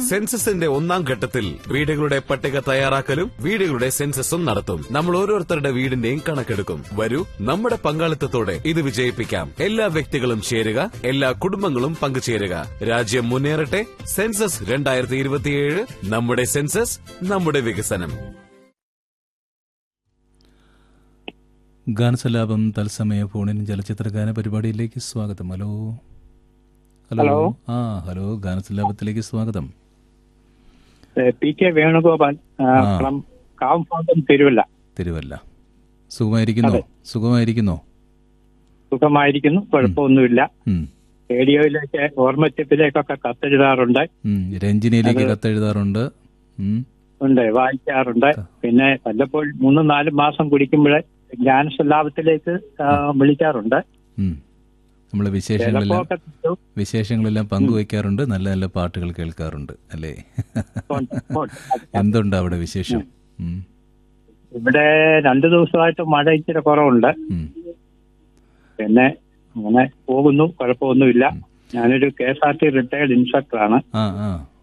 സെൻസസിന്റെ ഒന്നാം ഘട്ടത്തിൽ വീടുകളുടെ പട്ടിക തയ്യാറാക്കലും വീടുകളുടെ സെൻസസും നടത്തും നമ്മൾ ഓരോരുത്തരുടെ വീടിന്റെയും കണക്കെടുക്കും വരൂ നമ്മുടെ പങ്കാളിത്തത്തോടെ ഇത് വിജയിപ്പിക്കാം എല്ലാ വ്യക്തികളും ചേരുക എല്ലാ കുടുംബങ്ങളും പങ്കുചേരുക രാജ്യം മുന്നേറട്ടെ സെൻസസ് രണ്ടായിരത്തി ഇരുപത്തിയേഴ് നമ്മുടെ സെൻസസ് നമ്മുടെ വികസനം ഗാനസലാപം തത്സമയ ഫോണിൻ ചലച്ചിത്ര ഗാന പരിപാടിയിലേക്ക് സ്വാഗതം ഹലോ ഹലോ. ആ ഹലോ ഗാനസലാപത്തിലേക്ക് സ്വാഗതം ഏഹ് പി കെ വേണുഗോപാൽ ആ, ആ. ഫ്രം കാവുംഭാഗം തിരുവല്ല തിരുവല്ല സുഖമായിരിക്കുന്നോ അതെ. സുഖമായിരിക്കുന്നോ സുഖമായിരിക്കുന്നു കുഴപ്പമൊന്നുമില്ല ഉം, റേഡിയോയിലേക്ക് ഓർമ്മച്ചപ്പിലേക്കൊക്കെ കത്തെഴുതാറുണ്ട് ഉം. രഞ്ജിനിയിലേക്ക് അത് കത്തെഴുതാറുണ്ട് ഉം, ഉണ്ട് വായിക്കാറുണ്ട് പിന്നെ വല്ലപ്പോഴും മൂന്നും നാലും മാസം കുടിക്കുമ്പോഴേ ജ്ഞാനശലാഭത്തിലേക്ക് ആ, വിളിക്കാറുണ്ട് ഉം. നമ്മളെ വിശേഷങ്ങളെല്ലാം ചിലപ്പോഴൊക്കെ കിട്ടും. വിശേഷങ്ങളെല്ലാം പങ്കുവയ്ക്കാറുണ്ട് നല്ല നല്ല പാട്ടുകൾ കേൾക്കാറുണ്ട് അല്ലേ ഉണ്ട്, ഉണ്ട്. എന്തുണ്ട് അവിടെ വിശേഷം ഉം, ഇവിടെ രണ്ടു ദിവസമായിട്ട് മഴ ഇച്ചിരി കുറവുണ്ട് ഉം. പിന്നെ അങ്ങനെ പോകുന്നു കുഴപ്പമൊന്നുമില്ല ഞാനൊരു K S R T retired ഇൻസ്ട്രക്ടറാണ് ആ ആ